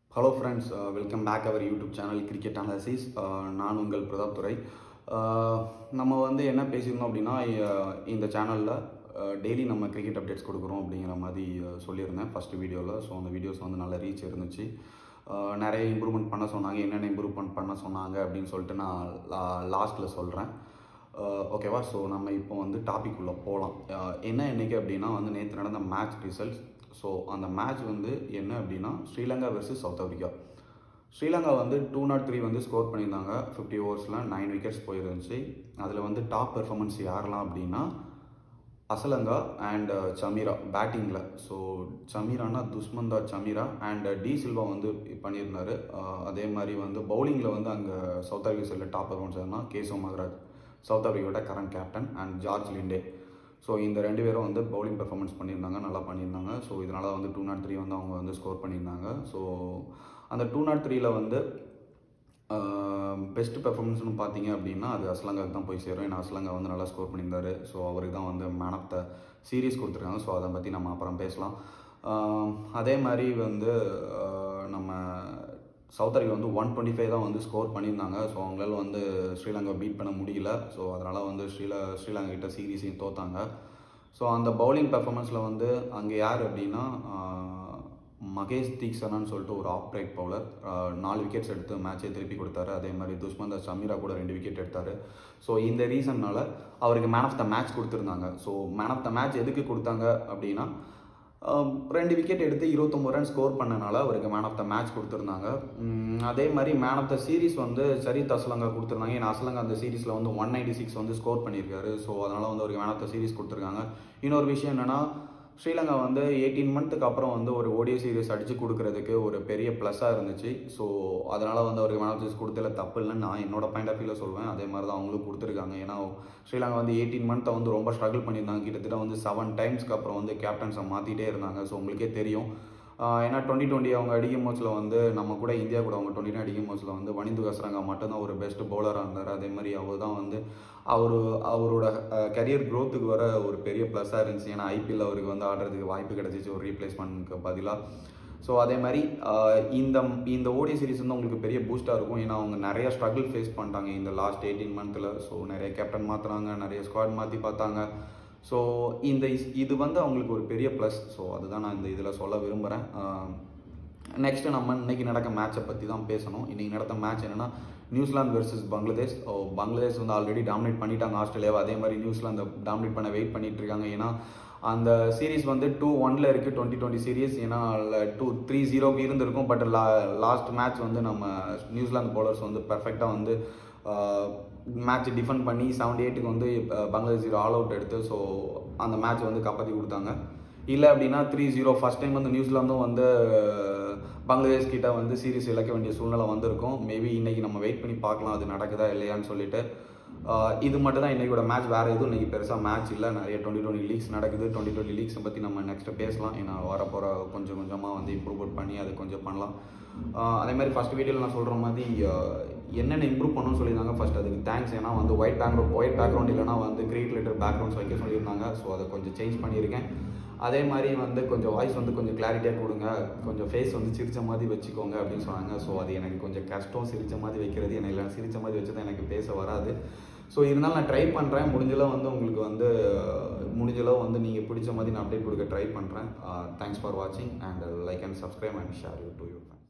hello friends welcome back our YouTube channel cricket analysis நான் உங்கள் பிரதாப் துரை Uh, நம்ம வந்து என்ன பேசியிருந்தோம் அப்படின்னா uh, இந்த சேனலில் டெய்லி நம்ம கிரிக்கெட் அப்டேட்ஸ் கொடுக்குறோம் அப்படிங்கிற மாதிரி uh, சொல்லியிருந்தேன் ஃபஸ்ட்டு வீடியோவில் ஸோ அந்த வீடியோஸ் வந்து நல்ல ரீச் இருந்துச்சு Uh, நிறைய இம்ப்ரூவ்மெண்ட் பண்ண சொன்னாங்க என்னென்ன இம்ப்ரூவ்மெண்ட் பண்ண சொன்னாங்க அப்படின்னு சொல்லிட்டு நான் லாஸ்ட்டில் சொல்கிறேன் ஓகேவா ஸோ நம்ம இப்போ வந்து டாபிக் உள்ள போகலாம் என்ன என்னைக்கு அப்படின்னா வந்து நேற்று நடந்த மேட்ச் ரிசல்ட்ஸ் ஸோ அந்த மேட்ச் வந்து என்ன அப்படின்னா Sri Lanka versus South Africa Sri Lanka வந்து டூ நாட் த்ரீ வந்து ஸ்கோர் பண்ணியிருந்தாங்க ஃபிஃப்டி ஓவர்ஸில் நைன் விக்கெட்ஸ் போயிருந்துச்சு அதில் வந்து டாப் பெர்ஃபார்மன்ஸ் யாரெல்லாம் அப்படின்னா அசலங்கா அண்ட் சமீரா பேட்டிங்கில் ஸோ சமீரானா துஷ்மந்தா சமீரா அண்ட் டி சில்வா வந்து பண்ணியிருந்தாரு அஹ் அதே மாதிரி வந்து பவுலிங்கில் வந்து அங்கே சவுத் ஆஃப்ரிக்கா சைடில் top performance Keshav Maharaj South ஆஃப்ரிக்காவோட current captain and George Linde so இந்த ரெண்டு பேரும் வந்து பவுலிங் பெர்ஃபார்மன்ஸ் பண்ணியிருந்தாங்க நல்லா பண்ணியிருந்தாங்க ஸோ இதனால் வந்து டூ நாட் த்ரீ வந்து அவங்க வந்து ஸ்கோர் பண்ணியிருந்தாங்க ஸோ அந்த டூ நாட் த்ரீல வந்து பெஸ்ட் பெர்ஃபார்மன்ஸ்னு பார்த்தீங்க அப்படின்னா அது அஸ்லங்காவுக்கு தான் போய் சேரும் ஏன்னா அஸ்லங்கா வந்து நல்லா ஸ்கோர் பண்ணியிருந்தாரு ஸோ அவருக்கு தான் வந்து மேன் ஆஃப் த சீரீஸ் கொடுத்துருக்காங்க ஸோ அதை பற்றி நம்ம அப்புறம் பேசலாம் ஆஹ் அதே மாதிரி வந்து ஆஹ் நம்ம சவுத் ஆஃப்ரிக்கா வந்து ஒன் டுவெண்ட்டி ஃபைவ் தான் வந்து ஸ்கோர் பண்ணியிருந்தாங்க ஸோ அவங்களால வந்து ஸ்ரீலங்கா பீட் பண்ண முடியல ஸோ அதனால் வந்து ஸ்ரீல ஸ்ரீலங்கா கிட்ட சீரீஸையும் தோத்தாங்க ஸோ அந்த பவுலிங் பெர்ஃபார்மன்ஸில் வந்து அங்கே யார் அப்படின்னா ஆஹ் மகேஷ் தீக்ஷனான்னு சொல்லிட்டு ஒரு ஆஃப் பிரேக் பவுலர் நாலு விக்கெட்ஸ் எடுத்து மேட்சை திருப்பி கொடுத்தாரு அதே மாதிரி துஷ்மந்தா சமீரா கூட ரெண்டு விக்கெட் எடுத்தார் ஸோ இந்த ரீசன்னால அவருக்கு மேன் ஆஃப் த மேட்ச் கொடுத்துருந்தாங்க so man of the match எதுக்கு கொடுத்தாங்க அப்படின்னா ஆஹ் ரெண்டு விக்கெட் எடுத்து இருபத்தொம்பது ரன் ஸ்கோர் பண்ணனால அவருக்கு மேன் ஆஃப் த மேட்ச் கொடுத்துருந்தாங்க உம் அதே மாதிரி மேன் ஆஃப் த சீரிஸ் வந்து சரித் அஸ்லங்கா கொடுத்துருந்தாங்க ஏன்னா அஸ்லங்கா அந்த சீரிஸில் வந்து ஒன் நைன்டி சிக்ஸ் வந்து ஸ்கோர் பண்ணியிருக்காரு ஸோ அதனால் வந்து அவருக்கு மேன் ஆஃப் த சீரிஸ் கொடுத்துருக்காங்க இன்னொரு விஷயம் என்னென்னா ஸ்ரீலங்கா வந்து எயிட்டீன் மந்த்துக்கு அப்புறம் வந்து ஒரு ஓடிஐ சீரிஸ் அடித்து கொடுக்கறதுக்கு ஒரு பெரிய ப்ளஸ்ஸாக இருந்துச்சு ஸோ அதனால் வந்து அவருக்கு மேன் ஆஃப் சீரிஸ் கொடுத்ததில் தப்பு இல்லைன்னு நான் என்னோட பாயிண்ட் ஆஃப் வியூவில் சொல்வேன் அதே மாதிரி தான் அவங்களும் கொடுத்துருக்காங்க ஏன்னா ஸ்ரீலங்கா வந்து எயிட்டீன் மந்த்தை வந்து ரொம்ப ஸ்ட்ரகிள் பண்ணியிருந்தாங்க கிட்டத்தட்ட வந்து செவன் டைம்ஸ்க்கு அப்புறம் வந்து கேப்டன்ஸை மாற்றிட்டே இருந்தாங்க ஸோ உங்களுக்கே தெரியும் ஆஹ் ஏன்னா டுவெண்ட்டி டுவெண்ட்டி அவங்க அடிக்கும் போச்சில் வந்து நம்ம கூட இந்தியா கூட அவங்க டுவெண்ட்டி அடிக்கும் போச்சில் வந்து வனிந்து கசரங்கா மட்டும்தான் ஒரு பெஸ்ட் பவுலராக இருந்தார் அதே மாதிரி அவர் தான் வந்து அவர் அவரோட கரியர் க்ரோத்துக்கு வர ஒரு பெரிய ப்ளஸ்ஸாக இருந்துச்சு ஏன்னா ஐபிஎல் அவருக்கு வந்து ஆடுறதுக்கு வாய்ப்பு கிடச்சிச்சு ஒரு ரீப்ளேஸ்மெண்ட்க்கு பதிலாக ஸோ அதே மாதிரி ஆஹ் இந்த இந்த ஓடி சீரிஸ் வந்து உங்களுக்கு பெரிய பூஸ்ட்டாக இருக்கும் ஏன்னா அவங்க நிறைய ஸ்ட்ரகிள் ஃபேஸ் பண்ணிட்டாங்க இந்த லாஸ்ட் எயிட்டீன் மந்த்தில் ஸோ நிறைய கேப்டன் மாற்றுறாங்க நிறைய ஸ்குவாட் மாற்றி பார்த்தாங்க ஸோ இந்த இஸ்- இது வந்து அவங்களுக்கு ஒரு பெரிய ப்ளஸ் ஸோ அதுதான் நான் இந்த இதில் சொல்ல விரும்புகிறேன் நெக்ஸ்ட்டு நம்ம இன்னைக்கு நடக்க மேட்சை பற்றி தான் பேசணும் இன்றைக்கி நடந்த மேட்ச் என்னென்னா நியூசிலாந்து வெர்சஸ் பங்களாதேஷ் ஓ பங்களாதேஷ் வந்து ஆல்ரெடி டாமினேட் பண்ணிட்டாங்க ஆஸ்திரேலியாவை அதே மாதிரி நியூசிலாந்து டாமினேட் பண்ண வெயிட் பண்ணிட்டு இருக்காங்க ஏன்னா அந்த சீரிஸ் வந்து டூ ஒனில் இருக்குது டுவெண்ட்டி டுவெண்ட்டி சீரிஸ் ஏன்னா டூ த்ரீ ஜீரோக்கு இருந்திருக்கும் பட் லா லாஸ்ட் மேட்ச் வந்து நம்ம நியூசிலாந்து பவுலர்ஸ் வந்து பெர்ஃபெக்டாக வந்து மேட்ச் டிஃபெண்ட் பண்ணி செவன்டி எயிட்டுக்கு வந்து அஹ், பங்களாதேஷ் ஜீரோ ஆல் அவுட் எடுத்து ஸோ அந்த மேட்ச் வந்து காப்பாற்றி கொடுத்தாங்க இல்லை அப்படின்னா த்ரீ ஜீரோ ஃபஸ்ட் டைம் வந்து நியூசிலாந்தும் வந்து அஹ், பங்களாதேஷ் கிட்ட வந்து சீரிஸ் இழக்க வேண்டிய சூழ்நிலை வந்திருக்கும் மேபி இன்னைக்கு நம்ம வெயிட் பண்ணி பார்க்கலாம் அது நடக்குதா இல்லையான்னு சொல்லிட்டு ஆஹ் இது மட்டும் தான் இன்றைக்கோட மேட்ச் வேறு எதுவும் இன்றைக்கி பெருசாக மேட்ச் இல்லை நிறைய டுவெண்ட்டி டுவெண்ட்டி லீக்ஸ் நடக்குது டுவெண்ட்டி டுவெண்ட்டி லீக்ஸை பற்றி நம்ம நெக்ஸ்ட்டு பேசலாம் ஏன்னா வரப்போகிற கொஞ்சம் கொஞ்சமாக வந்து இம்ப்ரூவ்மெண்ட் பண்ணி அது கொஞ்சம் பண்ணலாம் ஆஹ் அதே மாதிரி ஃபஸ்ட் வீடியோவில் நான் சொல்கிற மாதிரி ஆஹ் என்னென்ன இம்ப்ரூவ் பண்ணணும்னு சொல்லியிருந்தாங்க ஃபர்ஸ்ட் அதுக்கு தேங்க்ஸ் ஏன்னா வந்து ஒயிட் பேக்ரவுண்ட் ஒயிட் பேக்ரவுண்ட் இல்லைனா வந்து கிரேட் லிட்டர் பேக்ரவுண்ட்ஸ் வைக்க சொல்லியிருந்தாங்க ஸோ அதை கொஞ்சம் சேஞ்ச் பண்ணியிருக்கேன் அதே மாதிரி வந்து கொஞ்சம் வாய்ஸ் வந்து கொஞ்சம் கிளாரிட்டியாக கொடுங்க கொஞ்சம் ஃபேஸ் வந்து சிரிச்ச மாதிரி வச்சுக்கோங்க அப்படின்னு சொன்னாங்க ஸோ அது எனக்கு கொஞ்சம் கஷ்டம் சிரிச்ச மாதிரி வைக்கிறது எனக்கு இல்லை சிரிச்ச மாதிரி வச்சது எனக்கு பேச வராது ஸோ இருந்தாலும் நான் ட்ரை பண்ணுறேன் முடிஞ்சளவு வந்து உங்களுக்கு வந்து முடிஞ்சளவு வந்து நீங்கள் பிடிச்ச மாதிரி நான் அப்டேட் கொடுக்க ட்ரை பண்ணுறேன் தேங்க்ஸ் ஃபார் வாட்சிங் and like and subscribe and share you to you